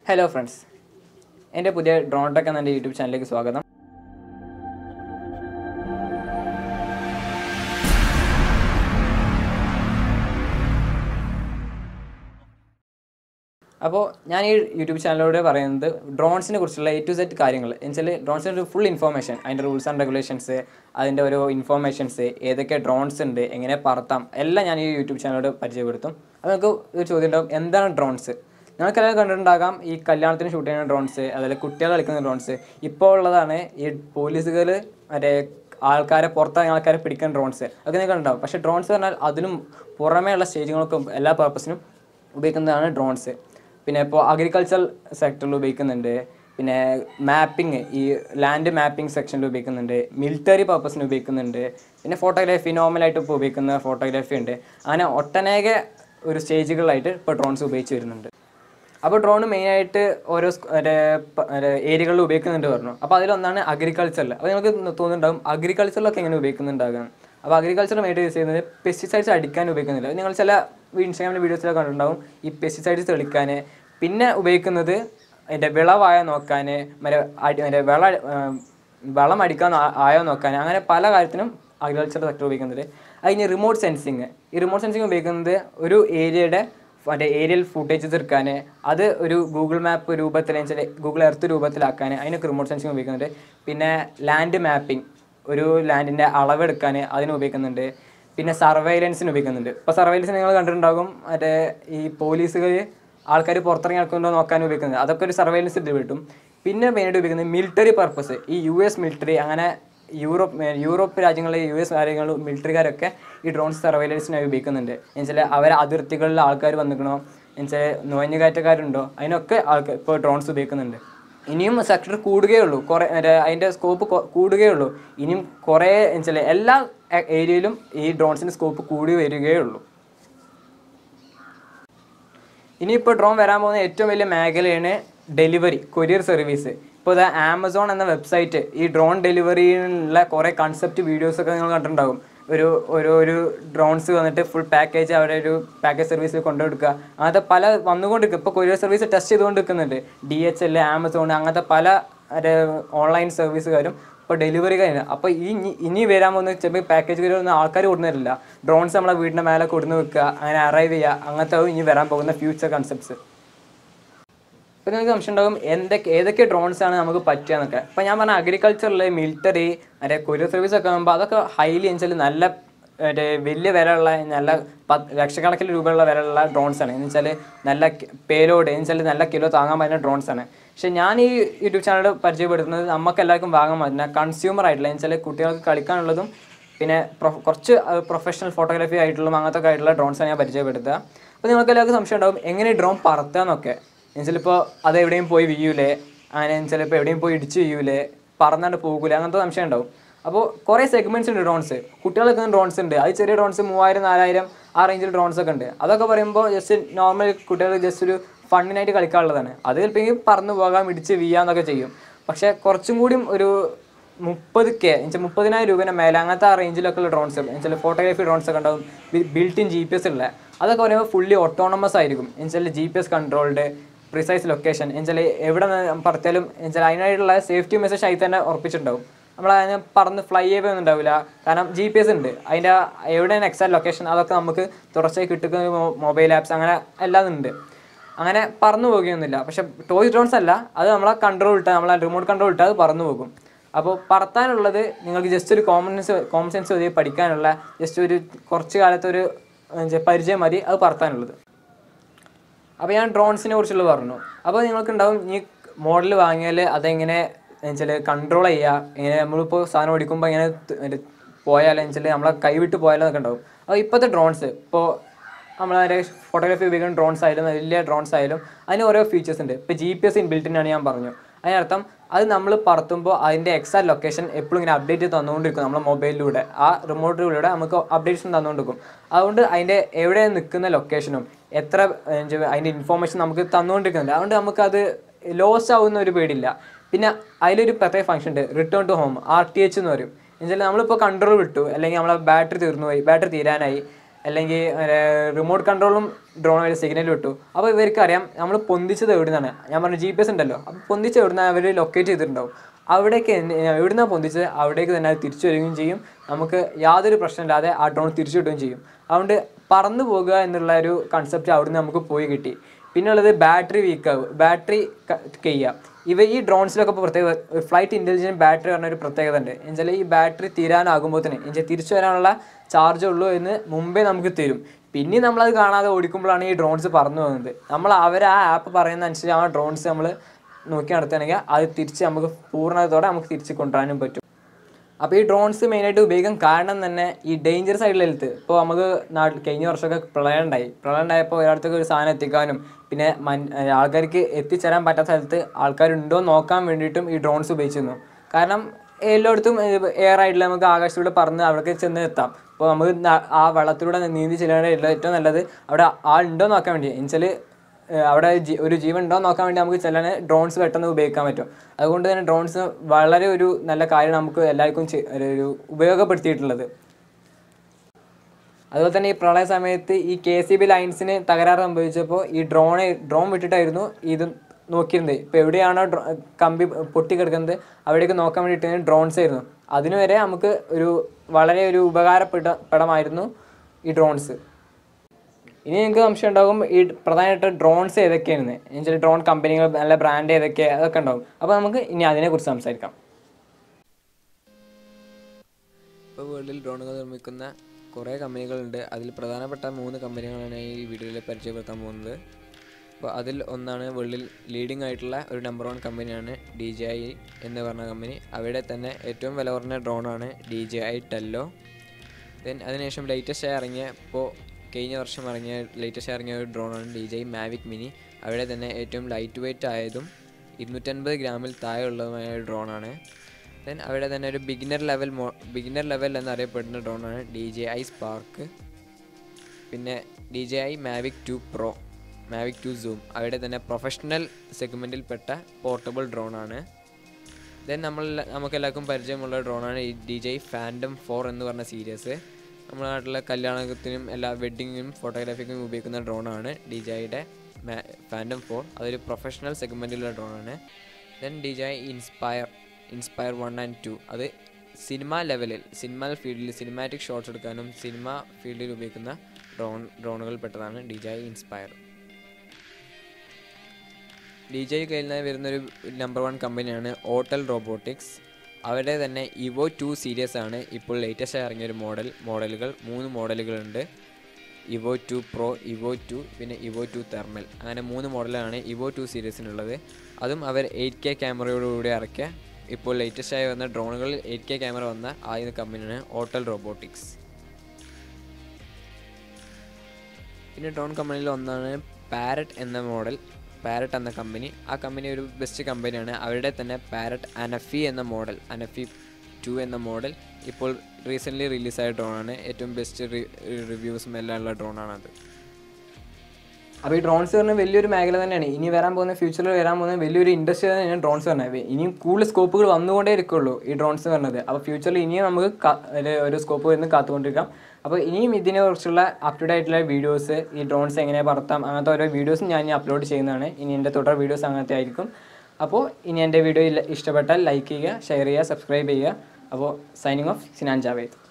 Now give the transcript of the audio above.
hello friends എൻ്റെ പുതിയ drone tech എന്ന എൻ്റെ യൂട്യൂബ് ചാനലിലേക്ക് സ്വാഗതം അപ്പോൾ ഞാൻ ഈ യൂട്യൂബ് ചാനലിലൂടെ പറയുന്നത് ഡ്രോൺസിനെ കുറിച്ചുള്ള എ ടു സെറ്റ് കാര്യങ്ങൾ എന്നുവെച്ചാൽ ഡ്രോൺസിൻ്റെ ഒരു ഫുൾ ഇൻഫോർമേഷൻ അതിൻ്റെ റൂൾസ് ആൻഡ് റെഗുലേഷൻസ് അതിൻ്റെ ഓരോ ഇൻഫോർമേഷൻസ് ഏതൊക്കെ ഡ്രോൺസ് ഉണ്ട് എങ്ങനെ പറത്താം എല്ലാം ഞാൻ ഈ യൂട്യൂബ് ചാനലിലൂടെ പരിചയപ്പെടുത്തും അപ്പോൾ നമുക്ക് ഒരു ചോദ്യം ഉണ്ടാവും എന്താണ് ഡ്രോൺസ് നിങ്ങൾക്കെല്ലാം കണ്ടിട്ടുണ്ടാകാം ഈ കല്യാണത്തിന് ഷൂട്ട് ചെയ്യുന്ന ഡ്രോൺസ് അതുപോലെ കുട്ടികൾ കളിക്കുന്ന ഡ്രോൺസ് ഇപ്പോൾ ഉള്ളതാണ് ഈ പോലീസുകൾ മറ്റേ ആൾക്കാരെ പുറത്തെ ആൾക്കാരെ പിടിക്കുന്ന ഡ്രോൺസ് അതൊക്കെ നിങ്ങൾക്ക് കണ്ടിട്ടുണ്ടാവും പക്ഷേ ഡ്രോൺസ് പറഞ്ഞാൽ അതിനും പുറമേ ഉള്ള സ്റ്റേജുകൾക്കും എല്ലാ പർപ്പസിനും ഉപയോഗിക്കുന്നതാണ് ഡ്രോൺസ് പിന്നെ ഇപ്പോൾ അഗ്രികൾച്ചർ സെക്ടറിൽ ഉപയോഗിക്കുന്നുണ്ട് പിന്നെ മാപ്പിംഗ് ഈ ലാൻഡ് മാപ്പിംഗ് സെക്ഷനിൽ ഉപയോഗിക്കുന്നുണ്ട് മിലിറ്ററി പർപ്പസിന് ഉപയോഗിക്കുന്നുണ്ട് പിന്നെ ഫോട്ടോഗ്രാഫി നോർമലായിട്ട് ഇപ്പോൾ ഉപയോഗിക്കുന്ന ഫോട്ടോഗ്രാഫി ഉണ്ട് അങ്ങനെ ഒട്ടനേക ഒരു സ്റ്റേജുകളായിട്ട് ഇപ്പോൾ ഡ്രോൺസ് ഉപയോഗിച്ച് വരുന്നുണ്ട് അപ്പോൾ ഡ്രോൺ മെയിനായിട്ട് ഓരോ സ്ക- ഒരു പ- ഒരു ഏരിയകളിൽ ഉപയോഗിക്കുന്നുണ്ട് പറഞ്ഞു അപ്പോൾ അതിലൊന്നാണ് അഗ്രികൾച്ചറിൽ അപ്പോൾ നിങ്ങൾക്ക് തോന്നുന്നുണ്ടാവും അഗ്രികൾച്ചറിലൊക്കെ എങ്ങനെ ഉപയോഗിക്കുന്നുണ്ടാകാം അപ്പോൾ അഗ്രികൾച്ചർ മെയിൻ യൂസ് ചെയ്യുന്നത് പെസ്റ്റിസൈഡ്സ് അടിക്കാൻ ഉപയോഗിക്കുന്നില്ല നിങ്ങൾ ചില ഇൻസ്റ്റാഗ്രാമിലെ വീഡിയോസിലൊക്കെ കണ്ടിട്ടുണ്ടാവും ഈ പെസ്റ്റിസൈഡ്സ് തെളിക്കാൻ പിന്നെ ഉപയോഗിക്കുന്നത് അതിൻ്റെ വിളവായ നോക്കാൻ മറ്റേ അടി മറ്റേ വിള ആ, വളം അടിക്കാൻ ആ- ആയോ നോക്കാൻ അങ്ങനെ പല കാര്യത്തിനും അഗ്രികൾച്ചർ സെക്ടർ ഉപയോഗിക്കുന്നത് അതിന് റിമോട്ട് സെൻസിങ് ഈ റിമോട്ട് സെൻസിങ് ഉപയോഗിക്കുന്നത് ഒരു ഏരിയയുടെ മറ്റേ ഏരിയൽ ഫുട്ടേജസ് എടുക്കാൻ അത് ഒരു ഗൂഗിൾ മാപ്പ് രൂപത്തിൽ വെച്ചാൽ ഗൂഗിൾ എർത്ത് രൂപത്തിലാക്കാൻ അതിനൊക്കെ റിമോട്ട് സെൻസിങ് ഉപയോഗിക്കുന്നുണ്ട് പിന്നെ ലാൻഡ് മാപ്പിംഗ് ഒരു ലാൻഡിൻ്റെ അളവെടുക്കാൻ അതിന് ഉപയോഗിക്കുന്നുണ്ട് പിന്നെ സർവൈലൻസിന് ഉപയോഗിക്കുന്നുണ്ട് ഇപ്പോൾ സർവൈലൻസ് നിങ്ങൾ കണ്ടിട്ടുണ്ടാകും മറ്റേ ഈ പോലീസുകൾ ആൾക്കാർ പുറത്തിറങ്ങി നടക്കുന്നുണ്ടോ നോക്കാൻ ഉപയോഗിക്കുന്നത് അതൊക്കെ ഒരു സർവൈലൻസ് ഇത് കിട്ടും പിന്നെ മെയിനായിട്ട് ഉപയോഗിക്കുന്നത് മിലിറ്ററി പർപ്പസ് ഈ യു എസ് മിലിറ്ററി അങ്ങനെ യൂറോപ്പ് ഏർ യൂറോപ്പ് രാജ്യങ്ങളിലെ യു എസ് രാജ്യങ്ങൾ മിലിറ്ററിക്കാരൊക്കെ ഈ ഡ്രോൺസ് സർവൈലൻസിനായി ഉപയോഗിക്കുന്നുണ്ട് എന്നുവെച്ചാൽ അവരെ അതിർത്തികളിൽ ആൾക്കാർ വന്നിക്കണോ എന്നുവെച്ചാൽ നുഴഞ്ഞുകയറ്റക്കാരുണ്ടോ അതിനൊക്കെ ആൾക്കാർ ഇപ്പോൾ ഡ്രോൺസ് ഉപയോഗിക്കുന്നുണ്ട് ഇനിയും സെക്ടർ കൂടുകയുള്ളൂ കുറേ മറ്റേ അതിൻ്റെ സ്കോപ്പ് കൂടുകയുള്ളൂ ഇനിയും കുറേ എന്നുവെച്ചാൽ എല്ലാ ഏരിയയിലും ഈ ഡ്രോൺസിൻ്റെ സ്കോപ്പ് കൂടി വരികയുള്ളൂ ഇനിയിപ്പോൾ ഡ്രോൺ വരാൻ പോകുന്ന ഏറ്റവും വലിയ മേഖലയാണ് ഡെലിവറി കൊറിയർ സർവീസ് ഇപ്പോൾ ഇത് ആമസോൺ എന്ന വെബ്സൈറ്റ് ഈ ഡ്രോൺ ഡെലിവറിയിലുള്ള കുറേ കൺസെപ്റ്റ് വീഡിയോസൊക്കെ നിങ്ങൾ കണ്ടിട്ടുണ്ടാകും ഒരു ഒരു ഒരു ഡ്രോൺസ് വന്നിട്ട് ഫുൾ പാക്കേജ് അവിടെ ഒരു പാക്കേജ് സർവീസ് കൊണ്ടുകൊടുക്കുക അങ്ങനത്തെ പല വന്നുകൊണ്ടിരിക്കും ഇപ്പോൾ കൊറിയർ സർവീസ് ടെസ്റ്റ് ചെയ്തുകൊണ്ട് നിൽക്കുന്നുണ്ട് ഡി എച്ച് എൽ ആമസോൺ അങ്ങനത്തെ പല ഓൺലൈൻ സർവീസുകാരും ഇപ്പോൾ ഡെലിവറി കഴിഞ്ഞ അപ്പോൾ ഈ ഇനി- ഇനി വരാൻ പോകുന്ന ചിലപ്പോൾ പാക്കേജ് വരുന്ന ആൾക്കാർ കൊടുന്നിട്ടില്ല ഡ്രോൺസ് നമ്മളെ വീടിൻ്റെ മേലെ കൊടുന്ന് വെക്കുക അങ്ങനെ അറൈവ് ചെയ്യുക അങ്ങനത്തെ ഇനി വരാൻ പോകുന്ന ഫ്യൂച്ചർ കൺസെപ്റ്റ്സ് ഇപ്പം നിങ്ങൾക്ക് സംശയം ഉണ്ടാകും എന്തൊക്കെ ഏതൊക്കെ ഡ്രോൺസ് ആണ് നമുക്ക് പറ്റുക എന്നൊക്കെ ഇപ്പം ഞാൻ പറഞ്ഞ അഗ്രികൾച്ചറിൽ മിലിറ്ററി മറ്റേ കൊറിയർ സർവീസ് ഒക്കെ ആകുമ്പോൾ അതൊക്കെ ഹൈലി വെച്ചാൽ നല്ല മറ്റേ വലിയ വിലയുള്ള നല്ല പത്ത് ലക്ഷക്കണക്കിന് രൂപയുള്ള വിലയുള്ള ഡ്രോൺസ് ആണ് എന്ന് വെച്ചാൽ നല്ല പേലോഡ് എന്ന് വെച്ചാൽ നല്ല കിലോ താങ്ങാൻ പറ്റുന്ന ഡ്രോൺസ് ആണ് പക്ഷെ ഞാൻ ഈ യൂട്യൂബ് ചാനൽ പരിചയപ്പെടുത്തുന്നത് നമുക്ക് എല്ലാവർക്കും വാങ്ങാൻ പറ്റുന്ന കൺസ്യൂമർ ആയിട്ടുള്ള എന്ന് വെച്ചാൽ കുട്ടികൾക്ക് കളിക്കാനുള്ളതും പിന്നെ പ്രൊ- കുറച്ച് പ്രൊഫഷണൽ ഫോട്ടോഗ്രാഫി ആയിട്ടുള്ള അങ്ങനത്തെ ഒക്കെ ആയിട്ടുള്ള ഡ്രോൺസാണ് ഞാൻ പരിചയപ്പെടുത്തുക അപ്പോൾ നിങ്ങൾക്ക് എല്ലാവർക്കും സംശയം ഉണ്ടാവും എങ്ങനെ ഡ്രോൺ പറത്തുക എന്നൊക്കെ ചിലപ്പോൾ അത് എവിടെയും പോയി വീയൂലേ അങ്ങനെ ചിലപ്പോൾ എവിടെയും പോയി ഇടിച്ച് വീയൂലേ പറന്നാണ്ട് പോകൂലേ അങ്ങനത്തെ സംശയം ഉണ്ടാവും അപ്പോൾ കുറേ സെഗ്മെന്റ്സ് ഉണ്ട് ഡ്രോൺസ് കുട്ടികളൊക്കെ ഡ്രോൺസ് ഉണ്ട് അത് ചെറിയ ഡ്രോൺസ് മൂവായിരം നാലായിരം ആ റേഞ്ചിൽ ഡ്രോൺസ് ഒക്കെ ഉണ്ട് അതൊക്കെ പറയുമ്പോൾ ജസ്റ്റ് നോർമൽ കുട്ടികൾ ജസ്റ്റ് ഒരു ഫണ്ണിനായിട്ട് കളിക്കാനുള്ളതാണ് അത് ചിലപ്പോൾ പറന്ന് പോകാം ഇടിച്ച് വീയാന്നൊക്കെ ചെയ്യും പക്ഷേ കുറച്ചും കൂടിയും ഒരു മുപ്പത് കെ എന്നുവെച്ചാൽ മുപ്പതിനായിരം രൂപേനെ മേലെ അങ്ങനത്തെ ആ റേഞ്ചിലൊക്കെ ഉള്ള ഡ്രോൺസ് എന്നുവെച്ചാൽ ഫോട്ടോഗ്രാഫി ഡ്രോൺസ് ഒക്കെ ഉണ്ടാവും built in G P S ഉള്ള അതൊക്കെ പറയുമ്പോൾ ഫുള്ളി ഓട്ടോണമസ് ആയിരിക്കും എന്നുവെച്ചാൽ G P S controlled precise location എന്നുവെച്ചാൽ എവിടെ നിന്ന് പറത്തിയാലും എന്നുവെച്ചാൽ അതിനായിട്ടുള്ള സേഫ്റ്റി മെസ്സേജ് അതിൽ തന്നെ ഉറപ്പിച്ചിട്ടുണ്ടാവും നമ്മൾ അതിനെ പറന്ന് ഫ്ലൈ ചെയ്യുകയൊന്നും ഉണ്ടാവില്ല കാരണം ജി പി എസ് ഉണ്ട് അതിൻ്റെ എവിടെയാണ് എക്സാക്ട് ലൊക്കേഷൻ അതൊക്കെ നമുക്ക് തുടർച്ചയായി കിട്ടുന്ന മൊബൈൽ ആപ്സ് അങ്ങനെ എല്ലാം ഉണ്ട് അങ്ങനെ പറന്നു പോകുകയൊന്നുമില്ല പക്ഷെ ടോയ് ഡ്രോൺസ് അല്ല അത് നമ്മളെ കൺട്രോൾ ഇട്ടാൽ നമ്മളെ റിമോട്ട് കൺട്രോൾ ഇട്ടാൽ അത് പറന്നു പോകും അപ്പോൾ പറത്താനുള്ളത് നിങ്ങൾക്ക് ജസ്റ്റ് ഒരു കോമൺ സെൻസ് കോമൺ സെൻസ് മതി പഠിക്കാനുള്ള ജസ്റ്റ് ഒരു കുറച്ച് കാലത്തെ ഒരു ഏർ, പരിചയം മതി അത് പറത്താനുള്ളത് അപ്പോൾ ഞാൻ ഡ്രോൺസിനെ കുറിച്ചുള്ള പറഞ്ഞു അപ്പോൾ നിങ്ങൾക്ക് ഉണ്ടാവും ഈ മോഡൽ വാങ്ങിയാൽ അതെങ്ങനെ വെച്ചാൽ കൺട്രോൾ ചെയ്യുക ഇങ്ങനെ നമ്മളിപ്പോൾ സാധനം ഓടിക്കുമ്പോൾ ഇങ്ങനെ ത- മറ്റേ പോയാൽ വെച്ചാൽ നമ്മളെ കൈവിട്ട് പോയാലൊക്കെ ഉണ്ടാവും അപ്പോൾ ഇപ്പോഴത്തെ ഡ്രോൺസ് ഇപ്പോൾ നമ്മളെ ഫോട്ടോഗ്രാഫി ഉപയോഗിക്കുന്ന ഡ്രോൺസ് ആയാലും വലിയ ഡ്രോൺസ് ആയാലും അതിന് ഓരോ ഫീച്ചേഴ്സ് ഉണ്ട് ഇപ്പോൾ ജി പി എസ് ഇൻബിൽറ്റിനാണ് ഞാൻ പറഞ്ഞു അതിനർത്ഥം അത് നമ്മൾ പറത്തുമ്പോൾ അതിൻ്റെ എക്സാക്ട് ലൊക്കേഷൻ എപ്പോഴും ഇങ്ങനെ അപ്ഡേറ്റ് ചെയ്ത് തന്നുകൊണ്ടിരിക്കും നമ്മുടെ മൊബൈലിലൂടെ ആ റിമോട്ടിലൂടെ നമുക്ക് അപ്ഡേറ്റ്സ് തന്നുകൊണ്ടിരിക്കും അതുകൊണ്ട് അതിൻ്റെ എവിടെ നിൽക്കുന്ന ലൊക്കേഷനും എത്ര ഏർ, എന്ത് അതിൻ്റെ ഇൻഫോർമേഷൻ നമുക്ക് തന്നുകൊണ്ടിരിക്കുന്നുണ്ട് അതുകൊണ്ട് നമുക്കത് ലോസ് ആവുന്ന ഒരു പേടിയില്ല പിന്നെ അതിലൊരു പ്രത്യേക ഫംഗ്ഷൻ ഉണ്ട് return to home R T H എന്ന് പറയും എന്നുവെച്ചാൽ നമ്മളിപ്പോൾ കൺട്രോൾ വിട്ടു അല്ലെങ്കിൽ നമ്മളെ ബാറ്ററി തീർന്നു പോയി ബാറ്ററി തീരാനായി അല്ലെങ്കിൽ റിമോട്ട് കൺട്രോളും ഡ്രോൺ വരെ സിഗ്നൽ വിട്ടു അപ്പോൾ ഇവർക്ക് അറിയാം നമ്മൾ പൊന്തിച്ചത് എവിടെ നിന്നാണ് ഞാൻ പറഞ്ഞു ജി പി എസ് ഉണ്ടല്ലോ അപ്പോൾ പൊന്തിച്ചത് എവിടെ നിന്നാണ് അവർ ലൊക്കേറ്റ് ചെയ്തിട്ടുണ്ടാവും അവിടേക്ക് എവിടെ നിന്നാണ് പൊന്തിച്ചത് അവിടേക്ക് തന്നെ അത് തിരിച്ചു വരികയും ചെയ്യും നമുക്ക് യാതൊരു പ്രശ്നമില്ലാതെ ആ ഡ്രോൺ തിരിച്ചു കിട്ടുകയും ചെയ്യും അതുകൊണ്ട് പറന്നു പോകുക എന്നുള്ള ഒരു കൺസെപ്റ്റ് അവിടുന്ന് നമുക്ക് പോയി കിട്ടി പിന്നെ ഉള്ളത് ബാറ്ററി വീക്ക് ആവും ബാറ്ററി ചെയ്യുക ഇവ ഈ ഡ്രോൺസിലൊക്കെ ഇപ്പോൾ പ്രത്യേകത ഫ്ലൈറ്റ് ഇൻ്റലിജൻറ്റ് ബാറ്ററി പറഞ്ഞ ഒരു പ്രത്യേകത ഉണ്ട് എന്നുവെച്ചാൽ ഈ ബാറ്ററി തീരാനാകുമ്പോൾ തന്നെ എന്നുവെച്ചാൽ തിരിച്ചു വരാനുള്ള ചാർജ് ഉള്ളൂ എന്ന് മുമ്പേ നമുക്ക് തരും പിന്നെ നമ്മളത് കാണാതെ ഓടിക്കുമ്പോഴാണ് ഈ ഡ്രോൺസ് പറന്നു പോകുന്നത് നമ്മൾ അവർ ആ ആപ്പ് പറയുന്ന അനുസരിച്ച് ആ ഡ്രോൺസ് നമ്മൾ നോക്കി നടത്തുകയാണെങ്കിൽ അത് തിരിച്ച് നമുക്ക് പൂർണ്ണതയോടെ നമുക്ക് തിരിച്ച് കൊണ്ടുവരാനും പറ്റും അപ്പോൾ ഈ ഡ്രോൺസ് മെയിനായിട്ട് ഉപയോഗിക്കാൻ കാരണം തന്നെ ഈ ഡേഞ്ചറസ് ആയിട്ടുള്ള ഹെൽത്ത് ഇപ്പോൾ നമുക്ക് നാട്ടിൽ കഴിഞ്ഞ വർഷമൊക്കെ പ്രളയം ഉണ്ടായി പ്രളയം ഉണ്ടായപ്പോൾ ഒരിടത്തേക്ക് ഒരു സാധനം എത്തിക്കാനും പിന്നെ മൻ ആൾക്കാർക്ക് എത്തിച്ചേരാൻ പറ്റാത്ത സ്ഥലത്ത് ആൾക്കാരുണ്ടോ എന്ന് നോക്കാൻ വേണ്ടിയിട്ടും ഈ ഡ്രോൺസ് ഉപയോഗിച്ചിരുന്നു കാരണം എല്ലായിടത്തും എയർ ആയിട്ടുള്ള നമുക്ക് ആകാശത്തിലൂടെ പറന്ന് അവിടേക്ക് ചെന്ന് എത്താം അപ്പോൾ നമുക്ക് ന- ആ വെള്ളത്തിലൂടെ നീന്തി ചെല്ലാനുള്ള ഏറ്റവും നല്ലത് അവിടെ ആളുണ്ടോ എന്ന് നോക്കാൻ വേണ്ടി എന്നുവെച്ചാൽ ഏഹ് അവിടെ ജി- ഒരു ജീവൻ ഉണ്ടോ എന്ന് നോക്കാൻ വേണ്ടി നമുക്ക് ചെല്ലാൻ ഡ്രോൺസ് പെട്ടെന്ന് ഉപയോഗിക്കാൻ പറ്റും അതുകൊണ്ട് തന്നെ ഡ്രോൺസ് വളരെ ഒരു നല്ല കാര്യം നമുക്ക് എല്ലാവർക്കും ചെ- ഒരു ഒരു ഉപയോഗപ്പെടുത്തിയിട്ടുള്ളത് അതുപോലെ തന്നെ ഈ പ്രളയ സമയത്ത് ഈ കെ സി ബി ലൈൻസിന് തകരാറ് സംഭവിച്ചപ്പോൾ ഈ ഡ്രോൺ ഡ്രോൺ വിട്ടിട്ടായിരുന്നു ഇത് നോക്കിയിരുന്നത് ഇപ്പോൾ എവിടെയാണോ ഡ്രോ കമ്പി പൊട്ടിക്കിടക്കുന്നത് അവിടേക്ക് നോക്കാൻ വേണ്ടിയിട്ട് ഡ്രോൺസ് ആയിരുന്നു അതിന് വരെ നമുക്ക് ഒരു വളരെ ഒരു ഉപകാരപ്പെട്ട പെടമായിരുന്നു ഈ ഡ്രോൺസ് ഇനി നിങ്ങൾക്ക് സംശയം ഉണ്ടാകും ഈ പ്രധാനമായിട്ട് ഡ്രോൺസ് ഏതൊക്കെയാണ് എന്നുവെച്ചാൽ ഡ്രോൺ കമ്പനികൾ നല്ല ബ്രാൻഡ് ഏതൊക്കെ അതൊക്കെ ഉണ്ടാകും അപ്പോൾ നമുക്ക് ഇനി അതിനെക്കുറിച്ച് സംസാരിക്കാം ഇപ്പോൾ വേൾഡിൽ ഡ്രോണുകൾ നിർമ്മിക്കുന്ന കുറേ കമ്പനികളുണ്ട് അതിൽ പ്രധാനപ്പെട്ട മൂന്ന് കമ്പനികളാണ് ഈ വീഡിയോയിൽ പരിചയപ്പെടുത്താൻ പോകുന്നത് അപ്പോൾ അതിൽ ഒന്നാണ് വേൾഡിൽ ലീഡിംഗ് ആയിട്ടുള്ള ഒരു നമ്പർ വൺ കമ്പനിയാണ് ഡി ജെ ഐ എന്ന് പറഞ്ഞ കമ്പനി അവിടെ തന്നെ ഏറ്റവും വില കുറഞ്ഞ ഡ്രോണാണ് D J I Tello then അതിനുശേഷം ലേറ്റസ്റ്റ് ആയി ഇറങ്ങിയ ഇപ്പോൾ കഴിഞ്ഞ വർഷം ഇറങ്ങിയ ലേറ്റസ്റ്റ് ഇറങ്ങിയ ഒരു ഡ്രോണാണ് ഡി ജെ മാവിക് മിനി അവിടെ തന്നെ ഏറ്റവും ലൈറ്റ് വെയിറ്റ് ആയതും ഇരുന്നൂറ്റൻപത് ഗ്രാമിൽ താഴെയുള്ളതുമായ ഒരു ഡ്രോണാണ് ദെൻ അവിടെ തന്നെ ഒരു ബിഗിനർ ലെവൽ മോ ബിഗിനർ ലെവൽ എന്നറിയപ്പെടുന്ന ഡ്രോണാണ് ഡി ജെ ഐ സ്പാർക്ക് പിന്നെ D J I Mavic two pro Mavic two zoom അവിടെ തന്നെ പ്രൊഫഷണൽ സെഗ്മെൻറ്റിൽപ്പെട്ട പോർട്ടബിൾ ഡ്രോണാണ് ദെൻ നമ്മൾ നമുക്കെല്ലാവർക്കും പരിചയമുള്ള ഡ്രോണാണ് ഈ ഡി ജെ ഫാൻഡം ഫോർ എന്ന് പറഞ്ഞ സീരീസ് നമ്മുടെ നാട്ടിലെ കല്യാണത്തിനും എല്ലാ വെഡ്ഡിങ്ങിനും ഫോട്ടോഗ്രാഫിക്കും ഉപയോഗിക്കുന്ന ഡ്രോണാണ് ഡി ജെ ഐയുടെ ഫാൻഡം ഫോർ അതൊരു പ്രൊഫഷണൽ സെഗ്മെൻറ്റിലുള്ള ഡ്രോണാണ് then D J I inspire inspire one and two അത് സിനിമ ലെവലിൽ സിനിമ ഫീൽഡിൽ സിനിമാറ്റിക് ഷോട്ട്സ് എടുക്കാനും സിനിമ ഫീൽഡിൽ ഉപയോഗിക്കുന്ന ഡ്രോൺ ഡ്രോണുകളിൽ പെട്ടതാണ് D J I inspire D J കയ്യിൽ നിന്ന് വരുന്നൊരു നമ്പർ വൺ കമ്പനിയാണ് ഓട്ടൽ റോബോട്ടിക്സ് അവരുടെ തന്നെ ഇവോ ടു സീരീസ് ആണ് ഇപ്പോൾ ലേറ്റസ്റ്റ് ഇറങ്ങിയ ഒരു മോഡൽ മോഡലുകൾ മൂന്ന് മോഡലുകളുണ്ട് Evo two pro Evo two പിന്നെ ഇവോ ടു തെർമൽ അങ്ങനെ മൂന്ന് മോഡലാണ് ഇവോ ടു സീരീസിനുള്ളത് അതും അവർ എയ്റ്റ് കെ ക്യാമറയോടുകൂടി ഇറക്കിയ ഇപ്പോൾ ലേറ്റസ്റ്റ് ആയി വന്ന ഡ്രോണുകളിൽ എയ്റ്റ് കെ ക്യാമറ വന്ന ആദ്യ കമ്പനിയാണ് ഓട്ടൽ റോബോട്ടിക്സ് പിന്നെ ഡ്രോൺ കമ്പനിയിൽ ഒന്നാണ് പാരറ്റ് എന്ന മോഡൽ പാരറ്റ് എന്ന കമ്പനി ആ കമ്പനി ഒരു ബെസ്റ്റ് കമ്പനിയാണ് അവരുടെ തന്നെ പാരറ്റ് അനഫി എന്ന മോഡൽ അനഫി ടു എന്ന മോഡൽ ഇപ്പോൾ റീസെൻ്റ്ലി റിലീസായ ഡ്രോണാണ് ഏറ്റവും ബെസ്റ്റ് റിവ്യൂസും എല്ലാം ഉള്ള ഡ്രോണാണത് അപ്പോൾ ഈ ഡ്രോൺസ് പറഞ്ഞ വലിയൊരു മേഖല തന്നെയാണ് ഇനി വരാൻ പോകുന്ന ഫ്യൂച്ചറിൽ വരാൻ പോകുന്ന വലിയൊരു ഇൻഡസ്ട്രി തന്നെയാണ് ഡ്രോൺസ് പറഞ്ഞത് ഇനിയും കൂടുതൽ സ്കോപ്പുകൾ വന്നുകൊണ്ടേ ഇരിക്കുള്ളൂ ഈ ഡ്രോൺസ് പറഞ്ഞത് അപ്പോൾ ഫ്യൂച്ചറിൽ ഇനിയും നമുക്ക് കാ- ഒരു- ഒരു സ്കോപ്പ് വരുന്ന കാത്തുകൊണ്ടിരിക്കാം അപ്പോൾ ഇനിയും ഇതിനെക്കുറിച്ചുള്ള അപ് ടു ഡേറ്റ് ആയിട്ടുള്ള വീഡിയോസ് ഈ ഡ്രോൺസ് എങ്ങനെ പറത്താം അങ്ങനത്തെ ഓരോ വീഡിയോസും ഞാൻ ഇനി അപ്ലോഡ് ചെയ്യുന്നതാണ് ഇനി എൻ്റെ തുടർ വീഡിയോസ് അങ്ങനത്തെ ആയിരിക്കും അപ്പോൾ ഇനി എൻ്റെ വീഡിയോ ഇഷ്ടപ്പെട്ടാൽ ലൈക്ക് ചെയ്യുക ഷെയർ ചെയ്യുക സബ്സ്ക്രൈബ് ചെയ്യുക അപ്പോൾ സൈനിങ് ഓഫ് സിനാൻ ജാവേദ്